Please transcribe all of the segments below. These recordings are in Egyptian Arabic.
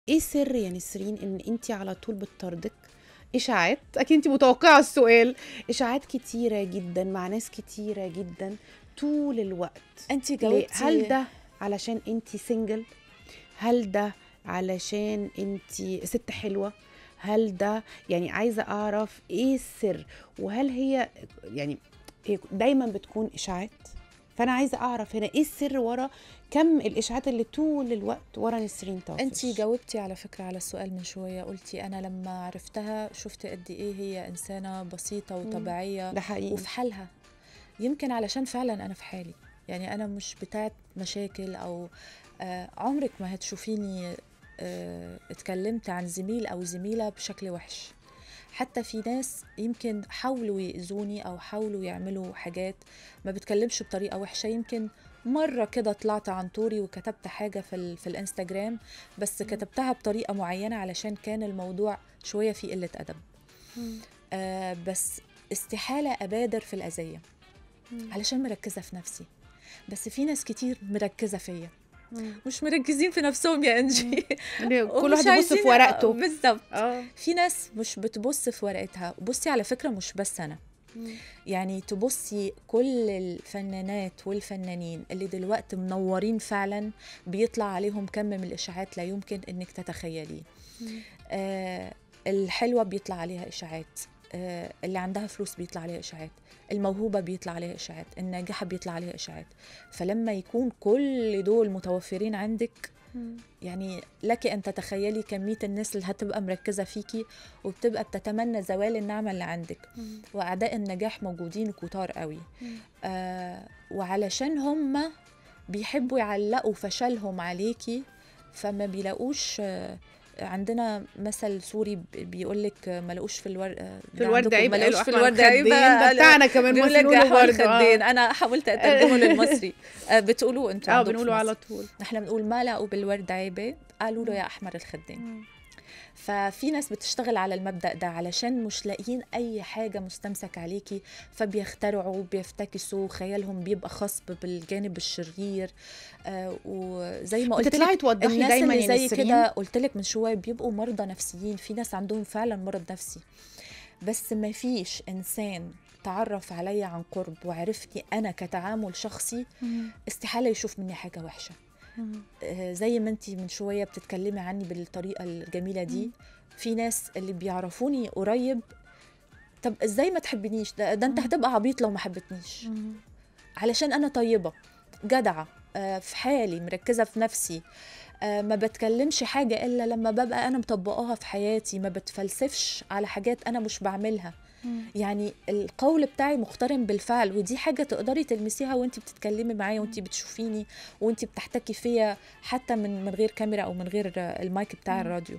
ايه السر يا نسرين ان انت على طول بتطاردك اشاعات اكيد انت متوقعه السؤال اشاعات كتيره جدا مع ناس كتيره جدا طول الوقت انت ليه؟ جاوبتي هل ده علشان انت سنجل هل ده علشان انت ست حلوه هل ده يعني عايزه اعرف ايه السر وهل هي يعني هي دايما بتكون اشاعات فانا عايزه اعرف هنا ايه السر ورا كم الاشاعات اللي طول الوقت ورا نسرين طافش انت جاوبتي على فكره على السؤال من شويه قلتي انا لما عرفتها شفت قد ايه هي انسانه بسيطه وطبيعيه ده حقيقي وفي حالها يمكن علشان فعلا انا في حالي يعني انا مش بتاعت مشاكل او آه عمرك ما هتشوفيني آه اتكلمت عن زميل او زميله بشكل وحش حتى في ناس يمكن حاولوا يأذوني او حاولوا يعملوا حاجات ما بتكلمش بطريقه وحشه يمكن مره كده طلعت عن طوري وكتبت حاجه في ال في الانستجرام بس كتبتها بطريقه معينه علشان كان الموضوع شويه فيه قله ادب آه بس استحاله ابادر في الاذيه علشان مركزه في نفسي بس في ناس كتير مركزه فيا مش مركزين في نفسهم يا انجي كل ومش واحد يبص في عايزين- ورقته بالظبط اه في ناس مش بتبص في ورقتها بصي على فكره مش بس انا يعني تبصي كل الفنانات والفنانين اللي دلوقتي منورين فعلا بيطلع عليهم كم من الاشاعات لا يمكن انك تتخيليه آه الحلوه بيطلع عليها اشاعات آه اللي عندها فلوس بيطلع عليها اشاعات الموهوبه بيطلع عليها اشاعات الناجحه بيطلع عليها اشاعات فلما يكون كل دول متوفرين عندك يعني لك ان تتخيلي كميه الناس اللي هتبقى مركزه فيكي وبتبقى بتتمنى زوال النعمه اللي عندك واعداء النجاح موجودين كتار قوي آه وعلشان هم بيحبوا يعلقوا فشلهم عليكي فما بيلاقوش آه عندنا مثل سوري بيقول لك ما لقوش في الورد في الورد عيب ما قالوا لقوش في أحمر الورد عيب الخدين. ده بتاعنا كمان بيقول مصر لك نقوله احمر برضه، آه. الخدين انا حاولت اترجمه للمصري آه بتقولوا انتوا اه عندكم في بنقوله مصر. على طول احنا بنقول ما لقوا بالورد عيبه قالوا له يا احمر الخدين ففي ناس بتشتغل على المبدا ده علشان مش لاقيين اي حاجه مستمسك عليكي فبيخترعوا بيفتكسوا خيالهم بيبقى خصب بالجانب الشرير آه وزي ما قلت بتطلعي لك توضحي الناس دايما اللي يا زي نسرين كده قلت لك من شويه بيبقوا مرضى نفسيين في ناس عندهم فعلا مرض نفسي بس ما فيش انسان تعرف عليا عن قرب وعرفني انا كتعامل شخصي استحاله يشوف مني حاجه وحشه آه، زي ما انت من شويه بتتكلمي عني بالطريقه الجميله دي في ناس اللي بيعرفوني قريب طب ازاي ما تحبنيش ده, ده انت هتبقى عبيط لو ما حبتنيش علشان انا طيبه جدعه آه، في حالي مركزه في نفسي آه، ما بتكلمش حاجه الا لما ببقى انا مطبقاها في حياتي ما بتفلسفش على حاجات انا مش بعملها يعني القول بتاعي مقترن بالفعل ودي حاجه تقدري تلمسيها وانت بتتكلمي معايا وانت بتشوفيني وانت بتحتكي فيا حتى من من غير كاميرا او من غير آه، المايك بتاع الراديو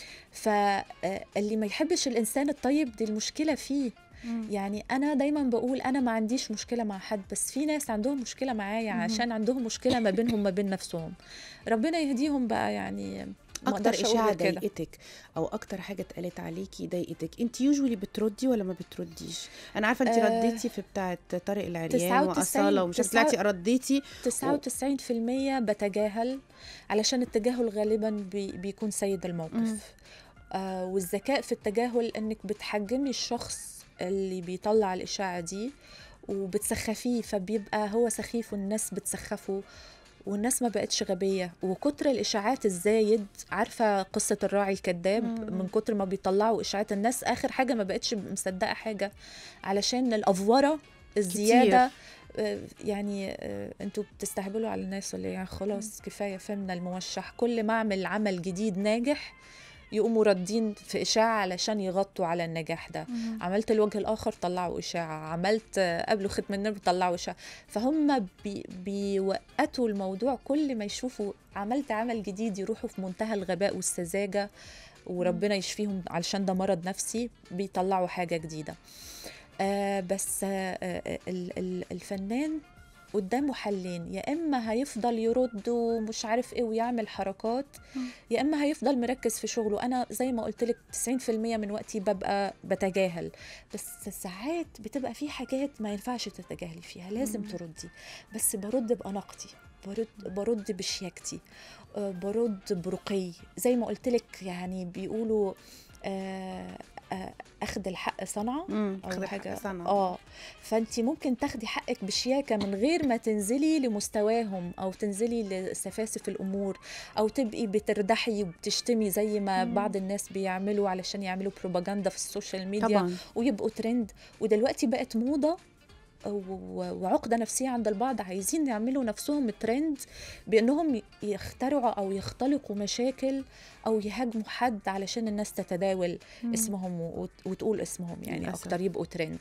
فاللي ما يحبش الانسان الطيب دي المشكله فيه يعني انا دايما بقول انا ما عنديش مشكله مع حد بس في ناس عندهم مشكله معايا عشان عندهم مشكله ما بينهم ما بين نفسهم ربنا يهديهم بقى يعني ما اكتر أقدرش أقول اشاعه غير كده. ضايقتك او اكتر حاجه اتقالت عليكي ضايقتك انت يوجولي بتردي ولا ما بترديش انا عارفه انت آه، رديتي في بتاعه طارق العريان 99 واصاله ومش عارفه طلعتي رديتي 99% بتجاهل علشان التجاهل غالبا بي بيكون سيد مم. الموقف آه والذكاء في التجاهل انك بتحجمي الشخص اللي بيطلع الاشاعه دي وبتسخفيه فبيبقى هو سخيف والناس بتسخفه والناس ما بقتش غبية وكتر الإشاعات الزايد عارفة قصة الراعي الكذاب مم. من كتر ما بيطلعوا إشاعات الناس آخر حاجة ما بقتش مصدقة حاجة علشان الأفورة الزيادة آه، يعني آه، انتوا بتستهبلوا على الناس ولا إيه؟ يعني خلاص كفايه فهمنا الموشح كل ما اعمل عمل جديد ناجح يقوموا ردين في اشاعه علشان يغطوا على النجاح ده عملت الوجه الاخر طلعوا اشاعه عملت آه، قبله ختم النبي طلعوا اشاعه فهم بي بيوقتوا الموضوع كل ما يشوفوا عملت عمل جديد يروحوا في منتهى الغباء والسذاجه وربنا يشفيهم علشان ده مرض نفسي بيطلعوا حاجه جديده آه بس آه آه ال- ال- الفنان قدامه حلين يا اما هيفضل يرد ومش عارف ايه ويعمل حركات يا اما هيفضل مركز في شغله انا زي ما قلت لك 90% من وقتي ببقى بتجاهل بس ساعات بتبقى في حاجات ما ينفعش تتجاهلي فيها لازم مم. تردي بس برد باناقتي برد برد بشياكتي آه، برد برقي زي ما قلت لك يعني بيقولوا آه، آه، اخذ الحق صنعه مم. او خد حاجه الحق صنعة. اه فانت ممكن تاخدي حقك بشياكه من غير ما تنزلي لمستواهم او تنزلي لسفاسف الامور او تبقي بتردحي وبتشتمي زي ما مم. بعض الناس بيعملوا علشان يعملوا بروباجندا في السوشيال ميديا طبعا ويبقوا ترند ودلوقتي بقت موضه و- وعقده نفسيه عند البعض عايزين يعملوا نفسهم ترند بانهم ي- يخترعوا او يختلقوا مشاكل او يهاجموا حد علشان الناس تتداول مم. اسمهم وت- وتقول اسمهم يعني للأسف. اكتر يبقوا ترند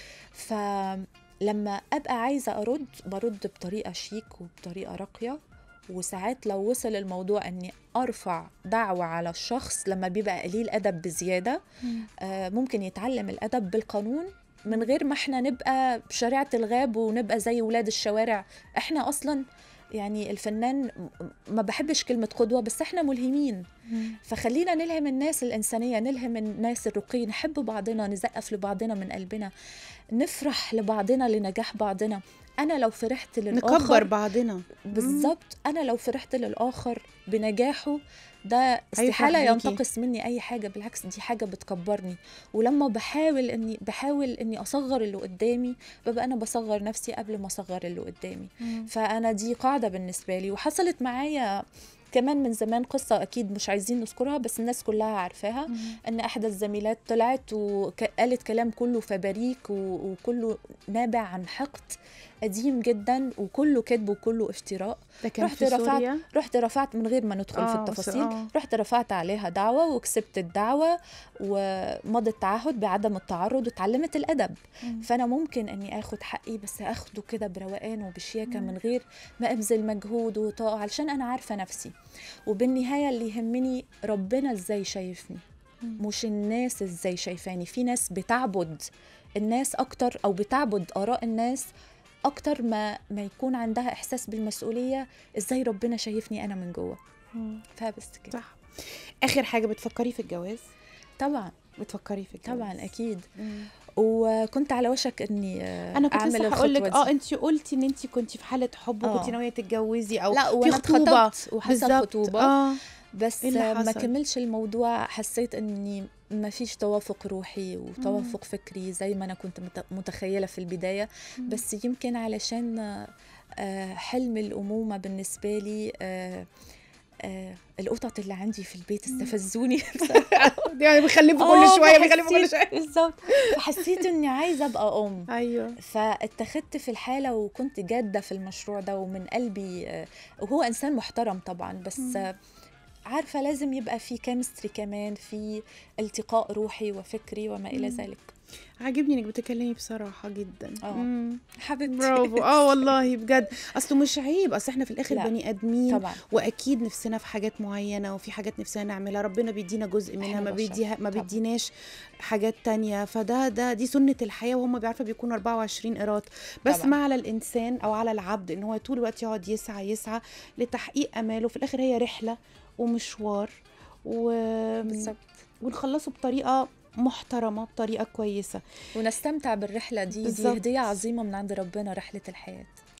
فلما ابقى عايزه ارد برد بطريقه شيك وبطريقه راقيه وساعات لو وصل الموضوع اني ارفع دعوه على الشخص لما بيبقى قليل ادب بزياده مم. آه، ممكن يتعلم الادب بالقانون من غير ما احنا نبقى بشريعه الغاب ونبقى زي ولاد الشوارع احنا اصلا يعني الفنان م- ما بحبش كلمه قدوه بس احنا ملهمين مم. فخلينا نلهم الناس الإنسانية نلهم الناس الرقي نحب بعضنا نزقف لبعضنا من قلبنا نفرح لبعضنا لنجاح بعضنا أنا لو فرحت نكبر للآخر بعضنا بالظبط أنا لو فرحت للآخر بنجاحه ده استحالة بيكي. ينتقص مني أي حاجة بالعكس دي حاجة بتكبرني ولما بحاول إني بحاول إني أصغر اللي قدامي ببقى أنا بصغر نفسي قبل ما أصغر اللي قدامي مم. فانا دي قاعده بالنسبه لي وحصلت معايا كمان من زمان قصة أكيد مش عايزين نذكرها بس الناس كلها عارفاها مم. إن إحدى الزميلات طلعت وقالت كلام كله فبريك و- وكله نابع عن حقد قديم جدا وكله كذب وكله افتراء ده كان رحت في رفعت سوريا رحت رفعت من غير ما ندخل في آه، التفاصيل آه. رحت رفعت عليها دعوة وكسبت الدعوة ومضت تعهد بعدم التعرض وتعلمت الأدب مم. فانا ممكن اني اخد حقي بس اخده كده بروقان وبشياكه مم. من غير ما ابذل مجهود وطاقه علشان انا عارفه نفسي وبالنهايه اللي يهمني ربنا ازاي شايفني مم. مش الناس ازاي شايفاني في ناس بتعبد الناس اكتر او بتعبد اراء الناس اكتر ما ما يكون عندها احساس بالمسؤوليه ازاي ربنا شايفني انا من جوه مم. فبس كده صح اخر حاجه بتفكري في الجواز طبعا بتفكري في الجواز طبعا اكيد مم. وكنت على وشك اني آه، انا كنت اعمل لسه هقول لك الخطوة دي. اه انت قلتي ان انت كنتي في حاله حب وكنتي آه. ناويه تتجوزي او لا في وانا خطوبه اتخطبت وحصل بالظبط خطوبه اه بس إيه اللي ما حصل؟ كملش الموضوع حسيت اني ما فيش توافق روحي وتوافق فكري زي ما انا كنت مت- متخيله في البدايه مم. بس يمكن علشان آه، حلم الامومه بالنسبه لي آه، آه، القطط اللي عندي في البيت مم. استفزوني يعني بيخلفوا آه، كل شويه بيخلفوا كل فحسيت- شويه بالظبط فحسيت اني عايزه ابقى ام ايوه فاتخذت في الحاله وكنت جاده في المشروع ده ومن قلبي آه، وهو انسان محترم طبعا بس مم. آه، عارفه لازم يبقى في كيمستري كمان في التقاء روحي وفكري وما الى مم. ذلك عاجبني انك بتتكلمي بصراحه جدا آه. مم. حبيبتي برافو اه والله بجد اصله مش عيب اصل احنا في الاخر لا. بني ادمين طبعا واكيد نفسنا في حاجات معينه وفي حاجات نفسنا نعملها ربنا بيدينا جزء منها إحنا ما بشر. بيديها ما طبعاً. بيديناش حاجات تانية فده ده دي سنه الحياه وهم بيعرفوا بيكونوا 24 قيراط بس طبعاً. ما على الانسان او على العبد ان هو طول الوقت يقعد يسعى يسعى لتحقيق اماله في الاخر هي رحله ومشوار و... بالظبط ونخلصه بطريقه محترمه بطريقه كويسه ونستمتع بالرحله دي دي بالظبط. هديه عظيمه من عند ربنا رحله الحياه